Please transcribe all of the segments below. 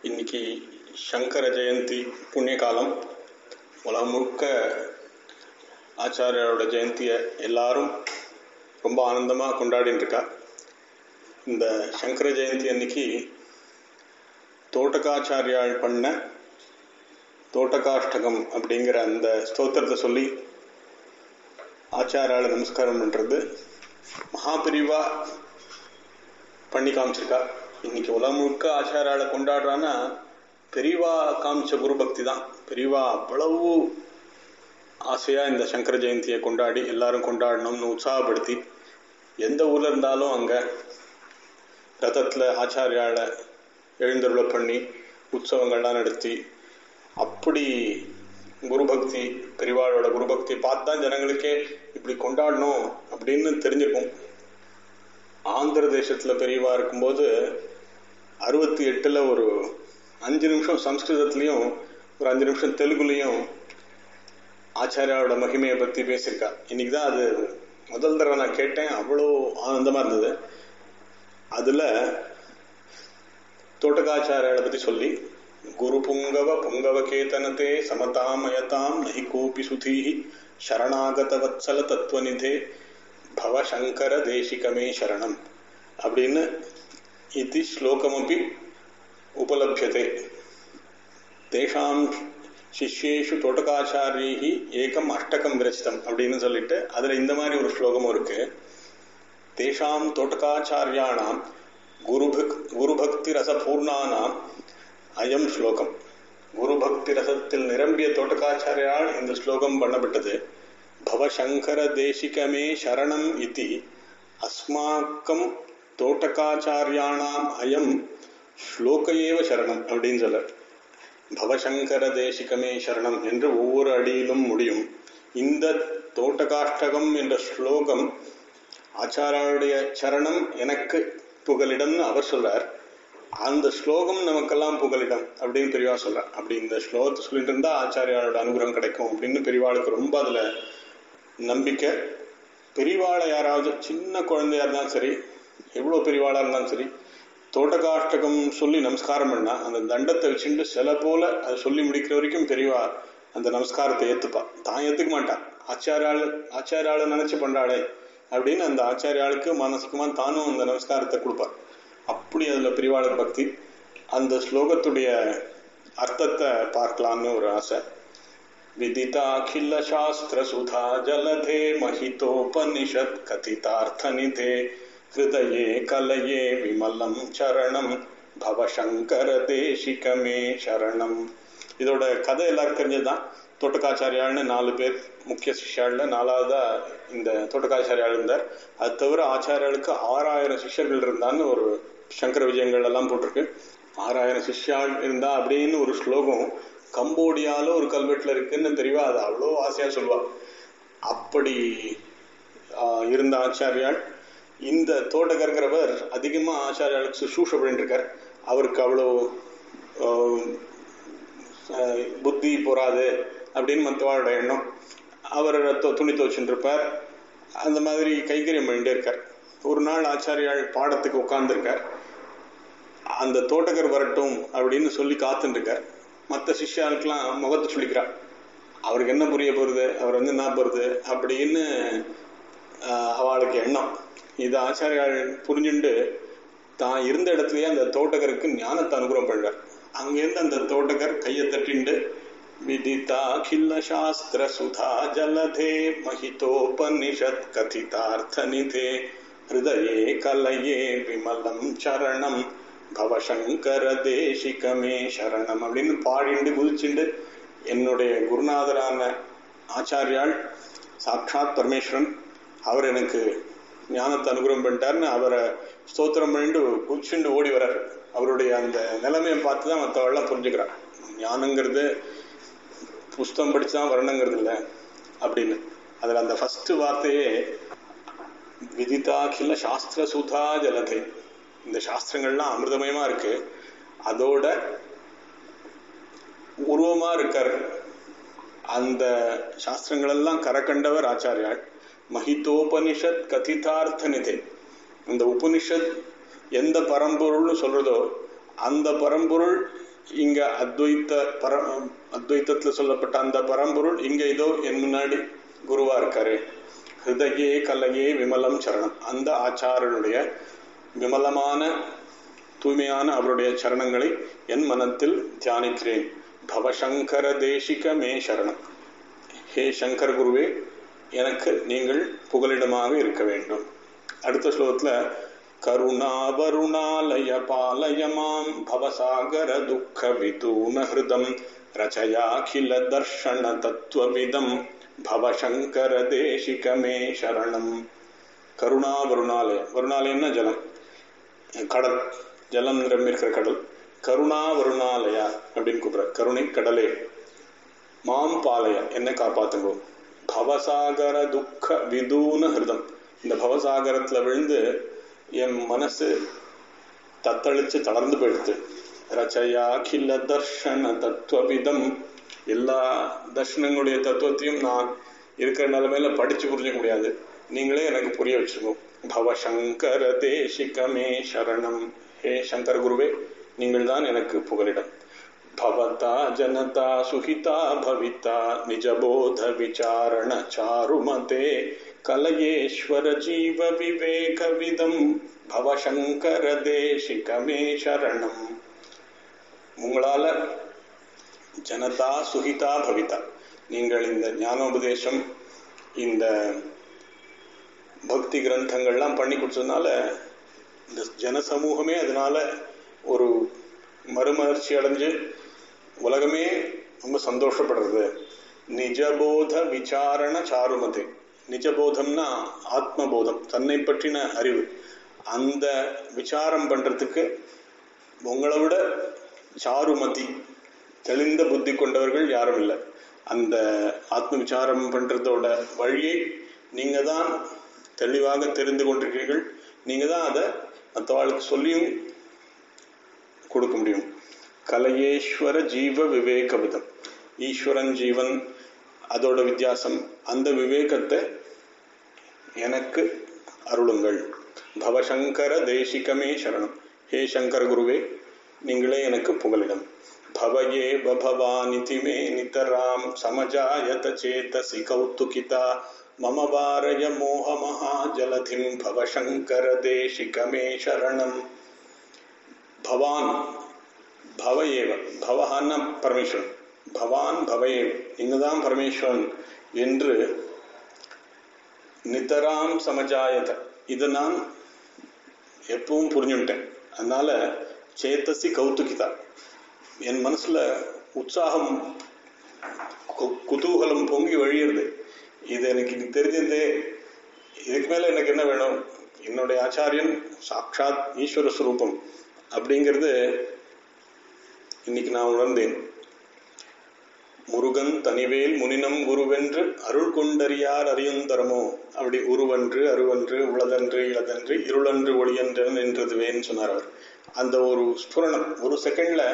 இன்னைக்கு சங்கர ஜெயந்தி புண்ணிய காலம் உலகம் முழுக்க ஆச்சாரியாரோட ஜெயந்தியை எல்லாரும் ரொம்ப ஆனந்தமாக கொண்டாடிட்டு இருக்கா இந்த சங்கர ஜெயந்தி அன்னைக்கு தோட்டக்காச்சாரியால் பண்ண தோட்டகாஷ்டகம் அப்படிங்கிற அந்த ஸ்தோத்திரத்தை சொல்லி ஆச்சாரியால நமஸ்காரம் பண்ணுறது மகாபிரிவா பண்ணி காமிச்சிருக்கா இன்னைக்கு உலகம் முழுக்க ஆச்சாரியால கொண்டாடுறான்னா பெரியவா காமிச்ச குரு பக்தி தான் பெரியவா அவ்வளவு ஆசையாக இந்த சங்கர ஜெயந்தியை கொண்டாடி எல்லாரும் கொண்டாடணும்னு உற்சாகப்படுத்தி எந்த ஊரில் இருந்தாலும் அங்கே ரதத்தில் ஆச்சாரியால எழுந்தருளை பண்ணி உற்சவங்கள்லாம் நடத்தி அப்படி குரு பக்தி பெரிவாளோட குரு பக்தி பார்த்து தான் ஜனங்களுக்கே இப்படி கொண்டாடணும் அப்படின்னு தெரிஞ்சிருக்கும் ஆந்திர தேசத்தில் பெரியவா இருக்கும்போது அறுபத்தி எட்டில் ஒரு அஞ்சு நிமிஷம் சம்ஸ்கிருதத்துலேயும் ஒரு அஞ்சு நிமிஷம் தெலுங்குலேயும் ஆச்சாரியாவோட மகிமையை பற்றி பேசியிருக்கா இன்னைக்கு தான் அது முதல் தடவை நான் கேட்டேன் அவ்வளோ ஆனந்தமாக இருந்தது அதில் தோட்டகாச்சாரியாவை பற்றி சொல்லி குரு புங்கவ புங்கவ கேதனத்தே சமதாமயதாம் நஹி கோபி சுதீஹி சரணாகத வத்சல தத்துவநிதே பவசங்கர தேசிகமே சரணம் அப்படின்னு இது ஸ்லோகமபி உபலபியதே தேஷாம் சிஷ்யேஷு தோட்டகாச்சாரியி ஏகம் அஷ்டகம் விரச்சிதம் அப்படின்னு சொல்லிட்டு அதில் இந்த மாதிரி ஒரு ஸ்லோகமும் இருக்கு தேஷாம் தோட்டகாச்சாரியானாம் குருபக் குருபக்தி ரசபூர்ணானாம் அயம் ஸ்லோகம் குருபக்தி ரசத்தில் நிரம்பிய தோட்டகாச்சாரியால் இந்த ஸ்லோகம் பண்ணப்பட்டது பவசங்கர தேசிகமே சரணம் இதி அஸ்மாக்கம் தோட்டகாச்சாரியானாம் அயம் ஸ்லோக ஏவ சரணம் அப்படின்னு சொல்ல பவசங்கர தேசிகமே சரணம் என்று ஒவ்வொரு அடியிலும் முடியும் இந்த தோட்டகாஷ்டகம் என்ற ஸ்லோகம் ஆச்சாரியாருடைய சரணம் எனக்கு புகலிடம்னு அவர் சொல்றார் அந்த ஸ்லோகம் நமக்கெல்லாம் புகலிடம் அப்படின்னு பெரியவா சொல்றார் அப்படி இந்த ஸ்லோகத்தை சொல்லிட்டு இருந்தா ஆச்சாரியாரோட அனுகிரகம் கிடைக்கும் அப்படின்னு பெரியவாளுக்கு ரொம்ப அதுல நம்பிக்கை பெரியவாளை யாராவது சின்ன குழந்தையா இருந்தாலும் சரி எவ்வளோ பெரியவாளா இருந்தாலும் சரி தோட்டகாஷ்டகம் சொல்லி நமஸ்காரம் பண்ணா அந்த தண்டத்தை வச்சுட்டு சில போல அதை சொல்லி முடிக்கிற வரைக்கும் பெரியவா அந்த நமஸ்காரத்தை ஏத்துப்பா தான் ஏத்துக்க மாட்டான் ஆச்சாரியாள் ஆச்சாரியாளை நினைச்சு பண்றாளே அப்படின்னு அந்த ஆச்சாரியாளுக்கு மனசுக்குமா தானும் அந்த நமஸ்காரத்தை கொடுப்பார் அப்படி அதுல பெரியவாளுக்கு பக்தி அந்த ஸ்லோகத்துடைய அர்த்தத்தை பார்க்கலாம்னு ஒரு ஆசை விதிதாखिल शास्त्र सुधा जलधे महितोपनिषत् कथितार्थनिधे हृदये कलये विमलं चरणं भवशङ्कर தேசிகமே சரணம் இதோட கதை எல்லாருக்கும் தெரிஞ்சதுதான் தோட்டக்காச்சாரியாள்னு நாலு பேர் முக்கிய சிஷ்யாள்ல நாலாவதா இந்த தோட்டக்காச்சாரியாள் இருந்தார் அது தவிர ஆச்சாரியாளுக்கு ஆறாயிரம் சிஷ்யர்கள் இருந்தான்னு ஒரு சங்கர விஜயங்கள் எல்லாம் போட்டிருக்கு ஆறாயிரம் சிஷ்யாள் இருந்தா அப்படின்னு ஒரு ஸ்லோகம் கம்போடியால ஒரு கல்வெட்டுல இருக்குன்னு தெரியவா அது அவ்வளோ ஆசையா சொல்லுவா அப்படி இருந்த ஆச்சாரியால் இந்த தோட்டகருங்கிறவர் அதிகமா ஆச்சாரியாளுக்கு சுசூஷ பண்ணிட்டு இருக்கார் அவருக்கு அவ்வளோ புத்தி போறாது அப்படின்னு மற்றவாளோட எண்ணம் அவர் துணி துவச்சுட்டு இருப்பார் அந்த மாதிரி கைகரியம் பண்ணிட்டே இருக்கார் ஒரு நாள் ஆச்சாரியால் பாடத்துக்கு உட்கார்ந்துருக்கார் அந்த தோட்டகர் வரட்டும் அப்படின்னு சொல்லி காத்துட்டு இருக்கார் மற்ற சிஷ்யாளுக்கெல்லாம் முகத்தை சொல்லிக்கிறார் அவருக்கு என்ன புரிய போறது அவர் வந்து என்ன போறது அப்படின்னு அவளுக்கு எண்ணம் இது ஆச்சாரியால் புரிஞ்சுண்டு தான் இருந்த இடத்துலயே அந்த தோட்டகருக்கு ஞானத்தை அனுகிரகம் பண்றார் அங்கேருந்து அந்த தோட்டகர் கையை தட்டிண்டு விதிதாகில சாஸ்திர சுதா ஜலதே மகிதோபனிஷத் கதிதார்த்த நிதே ஹிருதயே கலையே விமலம் சரணம் பவசங்கர தேசிகமே சரணம் அப்படின்னு பாடிண்டு குதிச்சுண்டு என்னுடைய குருநாதரான ஆச்சாரியால் சாட்சாத் பரமேஸ்வரன் அவர் எனக்கு ஞானத்தை அனுகிரகம் பண்ணிட்டார்னு அவரை ஸ்தோத்திரம் பண்ணிட்டு குதிச்சுண்டு ஓடி வர்றார் அவருடைய அந்த நிலைமையை பார்த்து தான் மற்றவெல்லாம் புரிஞ்சுக்கிறான் ஞானங்கிறது புஸ்தகம் படிச்சுதான் வரணுங்கிறது இல்லை அப்படின்னு அதில் அந்த ஃபர்ஸ்ட் வார்த்தையே விதிதாகில சாஸ்திர சுதா ஜலதை இந்த சாஸ்திரங்கள்லாம் அமிர்தமயமா இருக்கு அதோட உருவமா இருக்கார் அந்த சாஸ்திரங்கள் எல்லாம் கரக்கண்டவர் ஆச்சாரியாள் மஹிதோபனிஷத் கதிதார்த்த நிதை இந்த உபனிஷத் எந்த பரம்பொருள்னு சொல்றதோ அந்த பரம்பொருள் இங்க அத்வைத்த பர அத்வைத்தத்துல சொல்லப்பட்ட அந்த பரம்பொருள் இங்க இதோ என் முன்னாடி குருவா இருக்காரு ஹிருதயே கலையே விமலம் சரணம் அந்த ஆச்சாரனுடைய விமலமான தூய்மையான அவருடைய சரணங்களை என் மனத்தில் தியானிக்கிறேன் பவசங்கர தேசிக மே சரணம் ஹே சங்கர் குருவே எனக்கு நீங்கள் புகலிடமாக இருக்க வேண்டும் அடுத்த ஸ்லோகத்துல கருணாவருணாலய பாலய மாம் பவசாகர துக்க விதூன ஹிருதம் ரச்சயாகில தர்ஷன தத்துவவிதம் பவசங்கர தேசிக மே சரணம் கருணா வருணாலய வருணாலயம்னா ஜலம் கடல் ஜலம் நிரம்பியிருக்கிற கடல் கருணா வருணாலயா அப்படின்னு கூப்பிடுற கருணை கடலே மாம் பாலய என்ன காப்பாத்துங்கோ பவசாகர துக்க விதூன ஹிருதம் இந்த பவசாகரத்துல விழுந்து என் மனசு தத்தளிச்சு தளர்ந்து போயிடுது ரச்சயா கில்ல தர்ஷன தத்துவவிதம் எல்லா தர்ஷனங்களுடைய தத்துவத்தையும் நான் இருக்கிற நிலைமையில படிச்சு புரிஞ்சுக்க முடியாது நீங்களே எனக்கு புரிய வச்சுக்கோ பவசங்கர தேசிகமே சரணம் ஹே சங்கர் குருவே நீங்கள் தான் எனக்கு புகலிடம் भवता जनता सुहिता भविता निजबोध विचारण चारुमते कलयेश्वर जीव विवेकविदं भवशङ्कर देशिकमे शरणम् உங்களால ஜனதா சுகிதா பவிதா நீங்கள் இந்த ஞானோபதேசம் இந்த பக்தி கிரந்தங்கள்லாம் பண்ணி கொடுத்ததுனால இந்த ஜனசமூகமே அதனால ஒரு மறுமலர்ச்சி அடைஞ்சு உலகமே ரொம்ப சந்தோஷப்படுறது நிஜபோத விசாரண சாருமதி நிஜபோதம்னா ஆத்மபோதம் தன்னை பற்றின அறிவு அந்த விசாரம் பண்றதுக்கு உங்களை விட சாருமதி தெளிந்த புத்தி கொண்டவர்கள் யாரும் இல்லை அந்த ஆத்ம விசாரம் பண்றதோட வழியை நீங்க தான் தெளிவாக தெரிந்து கொண்டிருக்கிறீர்கள் நீங்க தான் அதை மற்றவாளுக்கு சொல்லியும் கொடுக்க முடியும் கலையேஸ்வர ஜீவ விவேகவிதம் ஈஸ்வரன் ஜீவன் அதோட வித்தியாசம் அந்த விவேகத்தை எனக்கு அருளுங்கள் பவசங்கர தேசிகமே சரணம் ஹே சங்கர குருவே நீங்களே எனக்கு புகலிடம் भवये बभवानिति मे नितरां समजायत चेतसि कौतुकिता मम वारय मोहमहाजलधिं भवशङ्करदेशिकमे शरणम् भवान् भव एव भवஹான பரமேஸ்வரன் பவான் பவயேவ் நீங்க தான் பரமேஸ்வரன் என்று நிதராம் சமஜாயத இதை நான் எப்பவும் புரிஞ்சுட்டேன் அதனால சேத்தசி கௌதுகிதா என் மனசுல உற்சாகம் குதூகலம் பொங்கி வழியிறது இது எனக்கு இன்னைக்கு தெரிஞ்சது இதுக்கு மேல எனக்கு என்ன வேணும் என்னுடைய ஆச்சாரியன் சாட்சாத் ஈஸ்வர ஸ்வரூபம் அப்படிங்கிறது இன்னைக்கு நான் உணர்ந்தேன் முருகன் தனிவேல் முனினம் குருவென்று அருள் கொண்டறியார் அறியுந்தரமோ அப்படி உருவன்று அருவன்று உளதன்று இளதன்று இருளன்று ஒளியன்று நின்றதுவேன்னு சொன்னார் அவர் அந்த ஒரு ஸ்புரணம் ஒரு செகண்ட்ல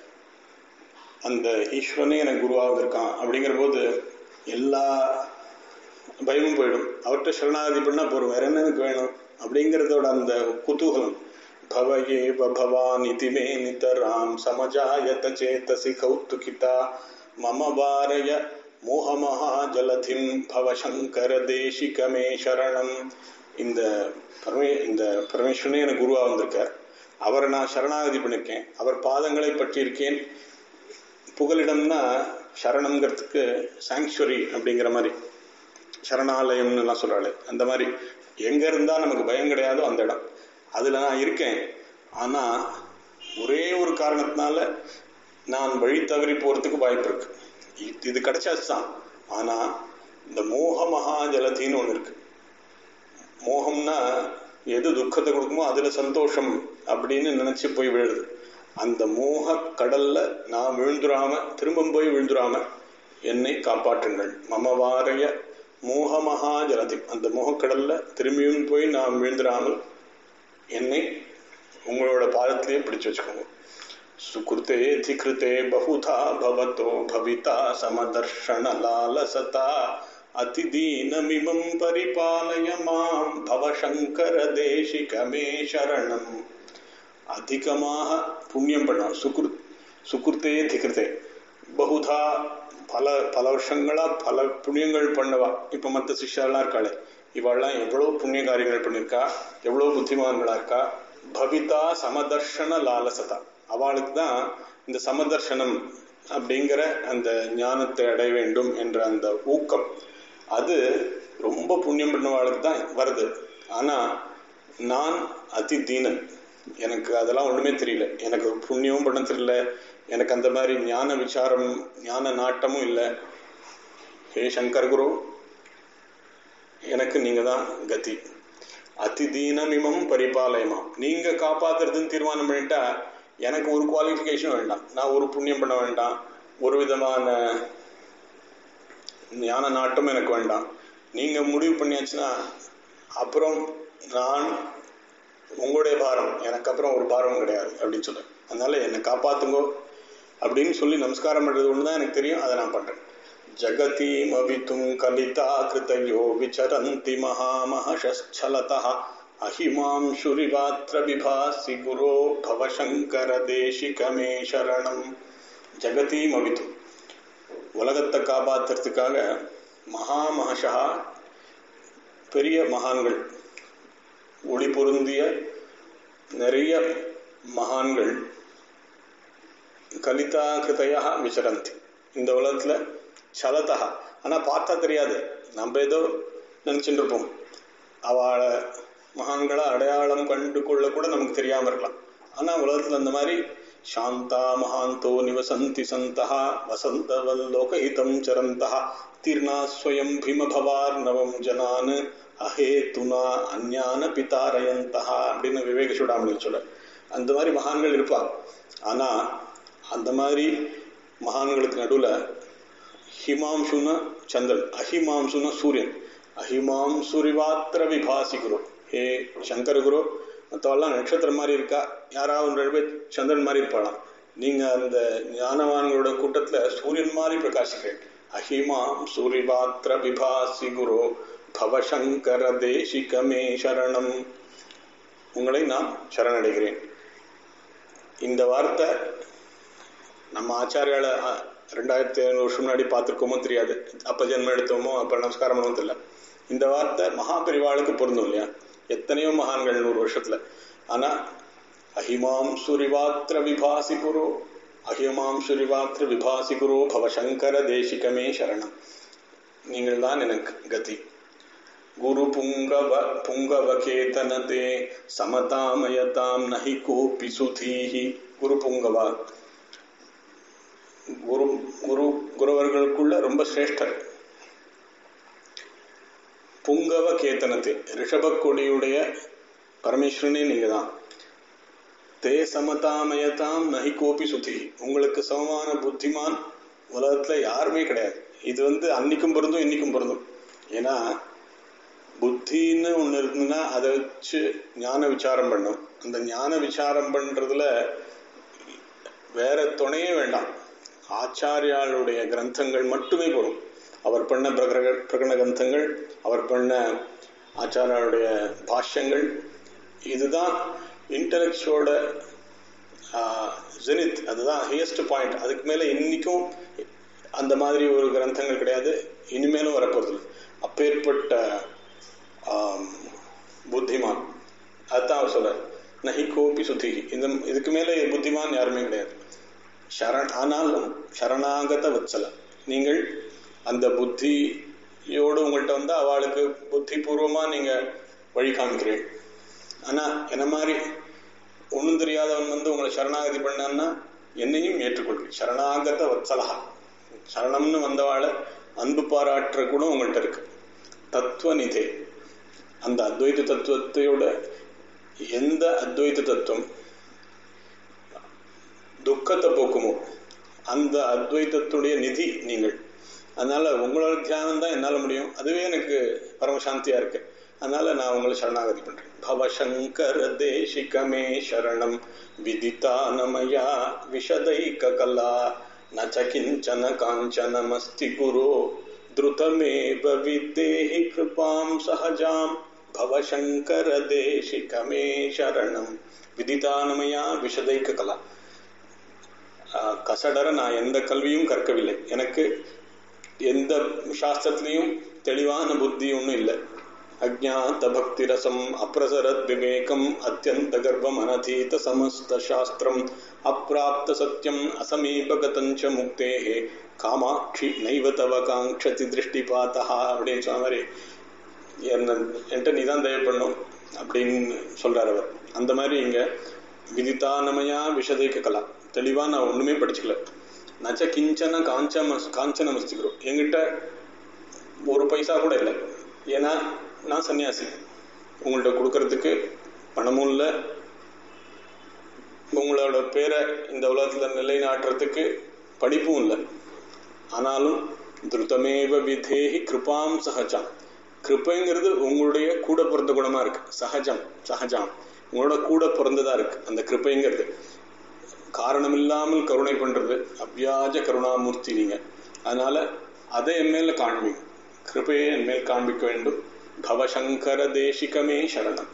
அந்த ஈஸ்வரனே எனக்கு குருவாக இருக்கான் அப்படிங்கிற போது எல்லா பயமும் போயிடும் அவர்கிட்ட சரணாகதி பண்ணா போறோம் வேற என்ன எனக்கு வேணும் அப்படிங்கிறதோட அந்த குதூகலம் भवये भवान् इति मे नितरां समजायत चेतसि कौतुकिता मम वारय மோகமஹாஜலதிம் பவசங்கரதேசிகமே சரணம் இந்த பரமே இந்த பரமேஸ்வரனே எனக்கு குருவா வந்திருக்கார் அவரை நான் சரணாகதி பண்ணிருக்கேன் அவர் பாதங்களை பற்றியிருக்கேன் புகலிடம்னா சரணம்ங்கிறதுக்கு சாங்சுவரி அப்படிங்கிற மாதிரி சரணாலயம்னு எல்லாம் சொல்றாள் அந்த மாதிரி எங்க இருந்தா நமக்கு பயம் கிடையாதோ அந்த இடம் அதுல நான் இருக்கேன் ஆனா ஒரே ஒரு காரணத்தினால நான் வழி தவறி போறதுக்கு வாய்ப்பு இருக்கு இது கிடைச்சாச்சு தான் ஆனா இந்த மோக மகா ஜலதின்னு ஒண்ணு இருக்கு மோகம்னா எது துக்கத்தை கொடுக்குமோ அதுல சந்தோஷம் அப்படின்னு நினைச்சு போய் விழுது அந்த மோக கடல்ல நான் விழுந்துராம திரும்ப போய் விழுந்துராம என்னை காப்பாற்றுங்கள் மமவாரைய மோக மகா ஜலதி அந்த மோகக்கடல்ல திரும்பியும் போய் நான் விழுந்துராமல் என்னை உங்களோட பாதத்திலேயே பிடிச்சு வச்சுக்கோங்க சுகிருத்தே திகிருத்தே பகுதா பவதோ பவிதா சமதர்ஷன லாலசதா அதிதீனமிமம் பரிபாலய மாம் பவசங்கர தேசிகமே சரணம் அதிகமாக புண்ணியம் பண்ணணும் சுக்ரு சுகுர்த்தே திகிருத்தே பகுதா பல பல வருஷங்களா பல புண்ணியங்கள் பண்ணவா இப்ப மற்ற சிஷ்யாலாம் இருக்காளே இவாள்லாம் எவ்வளவு புண்ணிய காரியங்கள் பண்ணியிருக்கா எவ்வளவு புத்திமான்களா இருக்கா பவிதா சமதர்ஷன லாலசதா அவளுக்கு தான் இந்த சமதர்ஷனம் அப்படிங்கிற அந்த ஞானத்தை அடைய வேண்டும் என்ற அந்த ஊக்கம் அது ரொம்ப புண்ணியம் பண்ணவாளுக்கு தான் வருது ஆனா நான் அதி தீனன் எனக்கு அதெல்லாம் ஒண்ணுமே தெரியல எனக்கு புண்ணியமும் பண்ண தெரியல எனக்கு அந்த மாதிரி ஞான விசாரம் ஞான நாட்டமும் இல்லை ஹே சங்கர் குரு எனக்கு நீங்க தான் கதி அதிதீனமிமம் பரிபாலயமா நீங்க காப்பாத்துறதுன்னு தீர்மானம் பண்ணிட்டா எனக்கு ஒரு குவாலிஃபிகேஷன் வேண்டாம் நான் ஒரு புண்ணியம் பண்ண வேண்டாம் ஒரு விதமான ஞான நாட்டம் எனக்கு வேண்டாம் நீங்க முடிவு பண்ணியாச்சுன்னா அப்புறம் நான் உங்களுடைய பாரம் எனக்கு அப்புறம் ஒரு பாரம் கிடையாது அப்படின்னு சொல்றேன் அதனால என்னை காப்பாத்துங்கோ அப்படின்னு சொல்லி நமஸ்காரம் பண்றது ஒண்ணுதான் எனக்கு தெரியும் அதை நான் பண்றேன் ஜகதீமவித்தும் கலிதா கிருதயோ விசரந்தி மகாமஹஷலதः அஹிமாம்சுரிவாத்திர விபாசி குரோ பவசங்கர தேசிகமே சரணம் ஜகதீமவித்தும் உலகத்தை காப்பாத்துறதுக்காக மகாமகஷா பெரிய மகான்கள் ஒளி பொருந்திய நிறைய மகான்கள் கலிதா கிருதையா விசரந்தி இந்த உலகத்துல சலதா ஆனா பார்த்தா தெரியாது நம்ம ஏதோ நினைச்சுட்டு இருப்போம் அவளை மகான்களை அடையாளம் கண்டு கொள்ள கூட நமக்கு தெரியாம இருக்கலாம் ஆனா உலகத்துல அந்த மாதிரி சாந்தா மகாந்தோ நிவசந்தி சந்தா வசந்தவல்லோகஹிதம் சரந்தா தீர்ணா ஸ்வயம் பீமபவார்ணவம் ஜனான் அஹேத்துனா அஞ்ஞான பிதாரயந்தா அப்படின்னு விவேக சூடாமணி சொல்ல அந்த மாதிரி மகான்கள் இருப்பாங்க ஆனா அந்த மாதிரி மகான்களுக்கு நடுவுல ஹிமாம்சுன சந்திரன் அஹிமாம்சுன சூரியன் அஹிமாம் சூரிவாத்திர விபாசி குரு ஹே சங்கர குரு மற்றவெல்லாம் நட்சத்திரம் மாதிரி இருக்கா யாராவது ரெண்டு பேர் சந்திரன் மாதிரி இருப்பாளாம் நீங்க அந்த ஞானவான்களோட கூட்டத்துல சூரியன் மாதிரி பிரகாசிக்கிறேன் அஹிமாம் சூரிவாத்திர விபாசி குரு பவசங்கர தேசிகமே சரணம் உங்களை நான் சரணடைகிறேன் இந்த வார்த்தை நம்ம ஆச்சாரியால ரெண்டாயிரத்தி ஐநூறு வருஷம் முன்னாடி பார்த்துருக்கோமோ தெரியாது அப்ப ஜென்மம் எடுத்தோமோ அப்ப நமஸ்காரம் பண்ணவும் தெரியல இந்த வார்த்தை மகாபெரிவாளுக்கு பொருந்தும் இல்லையா எத்தனையோ மகான்கள் நூறு வருஷத்துல ஆனா அஹிமாம் சுரிவாத்திர விபாசி குரு அஹிமாம் சுரிவாத்திர விபாசி குரு பவசங்கர தேசிகமே சரணம் நீங்கள் தான் எனக்கு கதி குரு புங்கவ புங்கவகேதனதே சமதாமயதாம் நஹி கோபி சுதீஹி குரு புங்கவா குரு குரு குருவர்களுக்குள்ள ரொம்ப சிரேஷ்டர் புங்கவ கேத்தனத்தை ரிஷபக்கொடியுடைய பரமேஸ்வரனே நீங்க தான் தே சமதாமயதாம் நஹி கோபி சுதி உங்களுக்கு சமமான புத்திமான் உலகத்துல யாருமே கிடையாது இது வந்து அன்னைக்கும் பொருந்தும் இன்னைக்கும் பொருந்தும் ஏன்னா புத்தின்னு ஒண்ணு இருந்ததுன்னா அதை வச்சு ஞான விசாரம் பண்ணும் அந்த ஞான விசாரம் பண்றதுல வேற துணையே வேண்டாம் ஆச்சாரியாளுடைய கிரந்தங்கள் மட்டுமே போதும் அவர் பண்ண பிரகர பிரகடன கிரந்தங்கள் அவர் பண்ண ஆச்சாரியாளுடைய பாஷ்யங்கள் இதுதான் இன்டலெக்சுவோட ஜெனித் அதுதான் ஹையஸ்ட் பாயிண்ட் அதுக்கு மேல இன்னைக்கும் அந்த மாதிரி ஒரு கிரந்தங்கள் கிடையாது இனிமேலும் வரப்போறது அப்பேற்பட்ட புத்திமான் அதுதான் அவர் சொல்ற நஹி கோபி சுத்தி இந்த இதுக்கு மேல புத்திமான் யாருமே கிடையாது சரண் ஆனாலும் சரணாகத வச்சல நீங்கள் அந்த புத்தியோடு உங்கள்கிட்ட வந்து அவளுக்கு புத்தி பூர்வமா நீங்க வழி காமிக்கிறீர்கள் ஆனா என்ன மாதிரி ஒண்ணும் தெரியாதவன் வந்து உங்களை சரணாகதி பண்ணான்னா என்னையும் ஏற்றுக்கொள்கிறேன் சரணாகத வத்சலகா சரணம்னு வந்தவாளை அன்பு பாராட்டுற கூட உங்கள்கிட்ட இருக்கு தத்துவ நிதே அந்த அத்வைத தத்துவத்தையோட எந்த அத்வைத தத்துவம் துக்கத்தை போக்குமோ அந்த அத்வைத்தத்துடைய நிதி நீங்கள் அதனால உங்களோட தியானம் தான் என்னால முடியும் அதுவே எனக்கு பரமசாந்தியா இருக்கு அதனால நான் உங்களை சரணாகதி பண்றேன் பவசங்கர தேசிகமே சரணம் விதிதா நமயா விஷதைக கலா நச்ச கிஞ்சன காஞ்சனமஸ்தி குரு द्रुतमेव विद्देहि कृपां सहजां भवशङ्करदेशिकमे शरणं विदितानमया விஷதைக்க கலா ஆஹ், கசடர நான் எந்த கல்வியும் கற்கவில்லை எனக்கு எந்த சாஸ்திரத்திலையும் தெளிவான புத்தி ஒன்றும் இல்லை அஜாத்த பக்தி ரசம் அப்ரசரத் விவேகம் அத்தியந்த கர்ப்பம் அனதீத சமஸ்த சாஸ்திரம் அப்பிராப்த சத்தியம் அசமீபகதஞ்ச முக்தேஹே காமாட்சி நைவ தவ காங்க்ஷதி திருஷ்டி பார்த்தா அப்படின்னு சொன்ன மாதிரி என்ன என்கிட்ட நீ தான் தயவு பண்ணும் அப்படின்னு சொல்றார் அவர் அந்த மாதிரி இங்க விதித்தானமையா விஷதைக்க கலா தெளிவா நான் ஒண்ணுமே படிச்சுக்கல நச்ச கிஞ்சன காஞ்சம காஞ்சன மஸ்திக்கிறோம் என்கிட்ட ஒரு பைசா கூட இல்லை ஏன்னா நான் சன்னியாசி உங்கள்ட்ட கொடுக்கறதுக்கு பணமும் இல்லை உங்களோட பேரை இந்த உலகத்துல நிலைநாட்டுறதுக்கு படிப்பும் இல்லை ஆனாலும் திருத்தமேவ விதேகி கிருபாம் சகஜம் கிருப்பைங்கிறது உங்களுடைய கூட பிறந்த குணமா இருக்கு சகஜம் சகஜம் உங்களோட கூட பிறந்ததா இருக்கு அந்த கிருப்பைங்கிறது காரணம் இல்லாமல் கருணை பண்றது அவ்வியாஜ கருணாமூர்த்தி நீங்க அதனால அதை என் மேல காண்பீங்க கிருபையை என் மேல் காண்பிக்க வேண்டும் பவசங்கர தேசிகமே சரணம்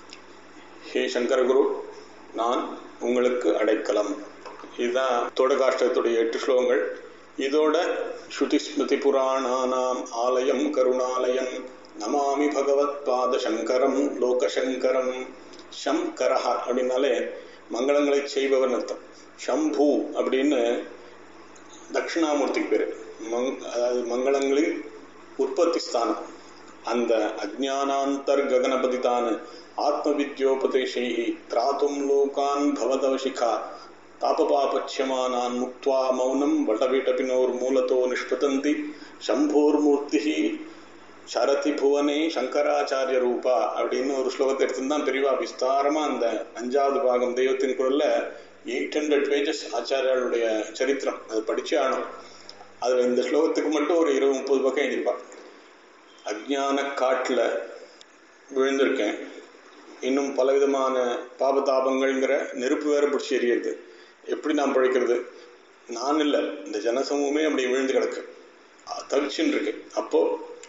ஹே சங்கர குரு நான் உங்களுக்கு அடைக்கலம் இதுதான் தோடகாஷ்டத்துடைய எட்டு ஸ்லோகங்கள் இதோட ஸ்ருதி ஸ்மிருதி புராணானாம் ஆலயம் கருணாலயம் நமாமி பகவத் பாத சங்கரம் லோகசங்கரம் சங்கரஹா அப்படின்னாலே மங்களங்களை செய்பவன் அர்த்தம் சம்பூ அப்படின்னு தட்சிணாமூர்த்திக்கு பேரு மங் அதாவது மங்களங்களின் உற்பத்தி ஸ்தானம் அந்த அஜானாந்தர் ககனபதிதான ஆத்ம வித்யோபதேசை திராத்தும் லோகான் பவதவசிகா தாபபாபட்சமானான் முக்த்வா மௌனம் வடவிடபினோர் மூலத்தோ நிஷ்பதந்தி சம்போர்மூர்த்தி சரதி புவனே சங்கராச்சாரிய ரூபா அப்படின்னு ஒரு ஸ்லோகத்தை எடுத்துதான் பெரியவா விஸ்தாரமா அந்த அஞ்சாவது பாகம் தெய்வத்தின் குரல்ல எயிட் ஹண்ட்ரட் பேஜஸ் ஆச்சாரியாளுடைய சரித்திரம் அது படிச்சே ஆகணும் அதுல இந்த ஸ்லோகத்துக்கு மட்டும் ஒரு இருபது முப்பது பக்கம் எழுதிப்பா அஜ்ஞான காட்டுல விழுந்திருக்கேன் இன்னும் பலவிதமான பாபதாபங்கள்ங்கிற நெருப்பு வேற பிடிச்சி எரியுது எப்படி நான் பிழைக்கிறது நான் இல்லை இந்த ஜனசமூகமே அப்படி விழுந்து கிடக்கு தவிச்சுன்னு இருக்கு அப்போ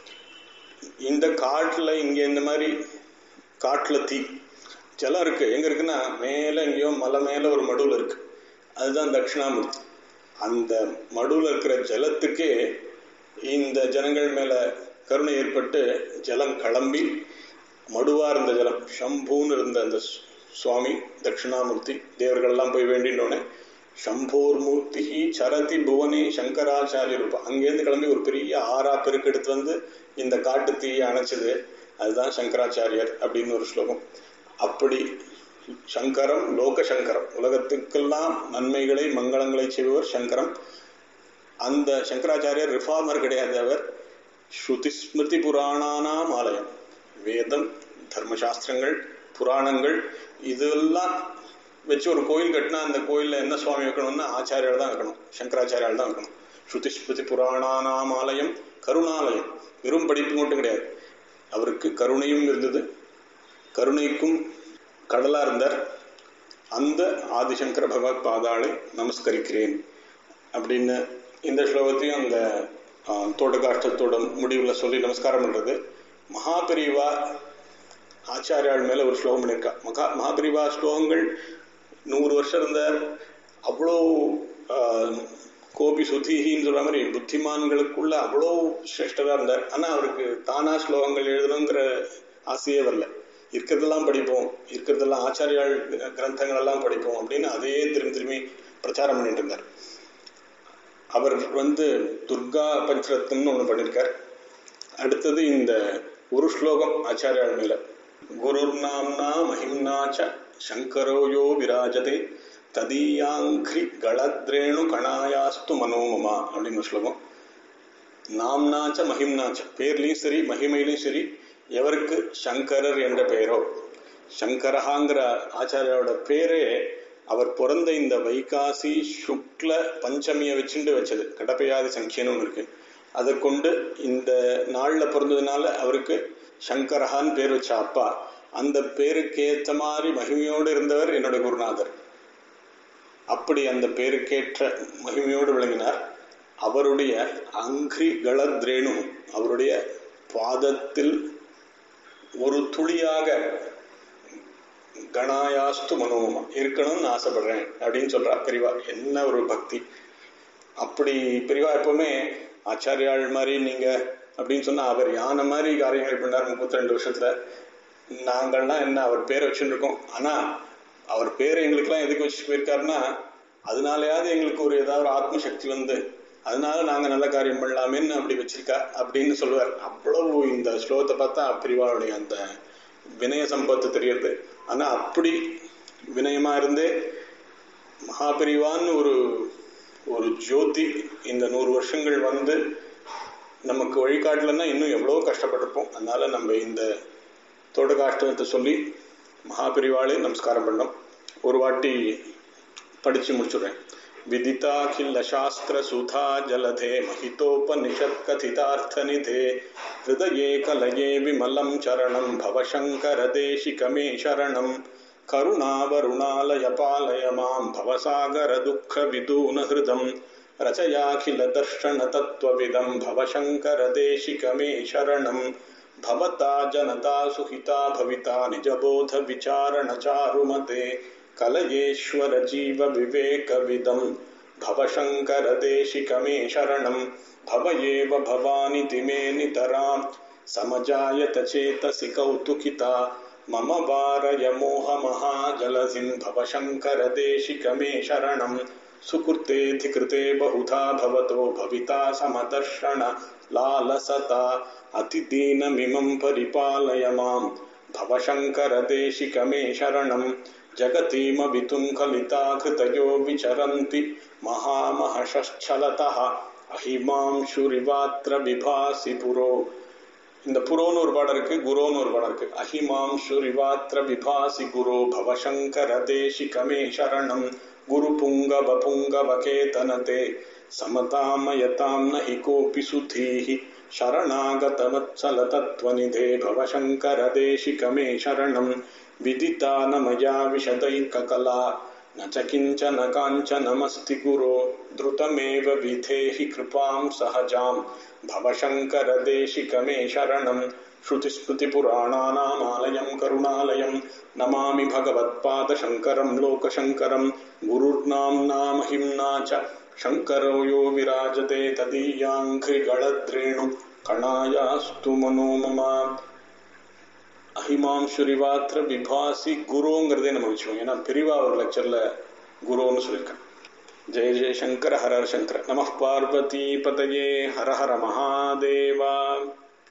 இந்த காட்டுல இங்க இந்த மாதிரி காட்டுல தீ ஜலம் இருக்கு எங்க இருக்குன்னா மேல எங்கேயோ மலை மேல ஒரு மடுவில் இருக்கு அதுதான் தட்சிணாமூர்த்தி அந்த மடுவில் இருக்கிற ஜலத்துக்கே இந்த ஜனங்கள் மேல கருணை ஏற்பட்டு ஜலம் கிளம்பி மடுவா இருந்த ஜலம் ஷம்பூன்னு இருந்த அந்த சு- சுவாமி தட்சிணாமூர்த்தி தேவர்கள் எல்லாம் போய் வேண்டினோடனே சம்போர் மூர்த்தி சரதி புவனே சங்கராச்சாரிய ரூபம் அங்கேருந்து கிளம்பி ஒரு பெரிய ஆறா பெருக்கெடுத்து வந்து இந்த காட்டு தீயை அணைச்சது அதுதான் சங்கராச்சாரியர் அப்படின்னு ஒரு ஸ்லோகம் அப்படி சங்கரம் லோக சங்கரம் உலகத்துக்கெல்லாம் நன்மைகளை மங்களங்களை செய்பவர் சங்கரம் அந்த சங்கராச்சாரியர் ரிஃபார்மர் கிடையாது அவர் ஸ்ருதி ஸ்மிருதி புராணானாம் ஆலயம் வேதம் தர்மசாஸ்திரங்கள் புராணங்கள் இதெல்லாம் வச்சு ஒரு கோயில் கட்டினா அந்த கோயில்ல என்ன சுவாமி வைக்கணும்னா ஆச்சாரியால் தான் வைக்கணும் சங்கராச்சாரியால் தான் வைக்கணும் ஸ்ருதி ஸ்மிருதி புராணானாம் ஆலயம் கருணாலயம் வெறும் படிப்பு மட்டும் கிடையாது அவருக்கு கருணையும் இருந்தது கருணைக்கும் கடலா இருந்தார் அந்த ஆதிசங்கர பகவத் பாதாளை நமஸ்கரிக்கிறேன் அப்படின்னு இந்த ஸ்லோகத்தையும் அந்த ஆஹ், தோட்டகாஷ்டத்தோட முடிவுல சொல்லி நமஸ்காரம் பண்றது மகாபெரிவா ஆச்சாரியாள் மேல ஒரு ஸ்லோகம் பண்ணியிருக்கா மகா மகாபெரிவா ஸ்லோகங்கள் நூறு வருஷம் இருந்தார் அவ்வளோ ஆஹ், கோபி சுதீகின்னு சொல்ற மாதிரி புத்திமான்களுக்குள்ள அவ்வளோ சிரேஷ்டரா இருந்தார் ஆனா அவருக்கு தானா ஸ்லோகங்கள் எழுதணுங்கிற ஆசையே வரல இருக்கிறதெல்லாம் படிப்போம் இருக்கிறதெல்லாம் ஆச்சாரியாள் கிரந்தங்கள் எல்லாம் படிப்போம் அப்படின்னு அதையே திரும்பி திரும்பி பிரச்சாரம் பண்ணிட்டு இருந்தார் அவர் வந்து துர்கா பஞ்சரத்னம்னு ஒன்று பண்ணியிருக்கார் அடுத்தது இந்த ஒரு ஸ்லோகம் ஆச்சாரியாள் மேல குருர் நாம்னா மஹிம்னா ச சங்கரோயோ விராஜதே ததீயாங்கிரி களத்ரேணு கணாயாஸ்து மனோமமா அப்படின்னு ஒரு ஸ்லோகம் நாம்னாச்ச மகிம்னாச்ச பேர்லயும் சரி மகிமையிலையும் சரி எவருக்கு சங்கரர் என்ற பெயரோ சங்கரஹாங்கிற ஆச்சாரியோட பேரே அவர் பிறந்த இந்த வைகாசி சுக்ல பஞ்சமியை வச்சுட்டு வச்சது கடப்பையாதி சங்கியன்னு ஒன்று இருக்கு அதை கொண்டு இந்த நாள்ல பிறந்ததுனால அவருக்கு சங்கரஹான்னு பேர் வச்ச அப்பா அந்த பேருக்கு ஏத்த மாதிரி மகிமையோடு இருந்தவர் என்னோட குருநாதர் அப்படி அந்த பேருக்கேற்ற மகிமையோடு விளங்கினார் அவருடைய அங்கிரி கலத்ரேணு அவருடைய பாதத்தில் ஒரு துளியாக கணாயாஸ்து மனோமமா இருக்கணும்னு ஆசைப்படுறேன் அப்படின்னு சொல்றா பெரியவா என்ன ஒரு பக்தி அப்படி பெரியவா எப்பவுமே ஆச்சாரியாள் மாதிரி நீங்க அப்படின்னு சொன்னா அவர் யானை மாதிரி காரியங்கள் பண்ணார் முப்பத்தி ரெண்டு வருஷத்துல நாங்கள்லாம் என்ன அவர் பேரை வச்சுட்டு இருக்கோம் ஆனா அவர் பேரை எங்களுக்கெல்லாம் எதுக்கு வச்சுட்டு போயிருக்காருன்னா அதனாலயாவது எங்களுக்கு ஒரு ஏதாவது ஒரு ஆத்ம சக்தி வந்து அதனால நாங்க நல்ல காரியம் பண்ணலாமேன்னு அப்படி வச்சிருக்கா அப்படின்னு சொல்லுவார் அவ்வளவு இந்த ஸ்லோகத்தை பார்த்தா பிரிவாளுடைய அந்த வினய சம்பத்து தெரியுது ஆனா அப்படி வினயமா இருந்தே மகாபிரிவான்னு ஒரு ஒரு ஜோதி இந்த நூறு வருஷங்கள் வந்து நமக்கு வழிகாட்டலன்னா இன்னும் எவ்வளோ கஷ்டப்பட்டிருப்போம் அதனால நம்ம இந்த தோட்டகாஷ்டத்தை சொல்லி மகாபிரிவாளே நமஸ்காரம் பண்ணோம் ஒரு வாட்டி படிச்சு முடிச்சுடுறேன் विदिताखिल शास्त्र सुधा जलधे महितोपनिषत् कथितार्थनिधे हृदये कलये विमलं चरणं भवशङ्करदेशिकमे शरणं करुणावरुणालय पालय मां भवसागरदुःखविदूनहृदं रचयाखिलदर्शनतत्त्वविदं भवशङ्करदेशिकमे शरणं भवता जनता सुहिता भविता निजबोधविचारणचारुमते कलयेश्वर जीव विवेकविदं भवशङ्करदेशिकमे शरणं भव एव भवानिति मे नितरां समजायत चेतसि कौतुकिता मम वारय मोहमहाजलधिं भवशङ्करदेशिकमे शरणं सुकृतेऽधिकृते बहुधा भवतो भविता समदर्शन लालसता अतिदीनमिमं परिपालय मां भवशङ्करदेशिकमे शरणं जगतीमवितुङ्कलिताकृतयो विचरन्ति महामहशश्चलतः அஹிமாம்சுரிவாத்திர விபாசி புரோ இந்த புரோன்னு ஒரு பாடம் இருக்கு குரோன்னு ஒரு பாடம் இருக்கு அஹிமாம்சுரிவாத்திர விபாசி குரோ பவசங்கர தேசிகமே சரணம் குரு புங்கவ புங்கவ கேதனதே समतामयतां न हि कोऽपि सुधीः शरणागतवत्सलतत्त्वनिधे भवशङ्करदेशिकमे शरणं विदिता न मया विशदैककला न च किञ्चन काञ्चनमस्ति गुरो द्रुतमेव विधेहि कृपां सहजां भवशङ्करदेशिकमे शरणं श्रुतिस्मृतिपुराणानामालयं करुणालयं नमामि भगवत्पादशङ्करं लोकशङ्करं गुरुर्नाम्ना महिम्ना च शङ्करो यो विराजते तदीयाङ्घ्रिगळद्रेणु कणायास्तु मनो मम அஹிமாம்சுரிவாத்திர விபாசி குருங்கிறதே நம்ம வச்சுக்கோங்க ஏன்னா பிரிவா ஒரு லெக்சர்ல குருன்னு சொல்லியிருக்கேன் ஜெய ஜெய சங்கர ஹர ஹர சங்கர நம பார்வதி பதயே ஹர ஹர மகாதேவா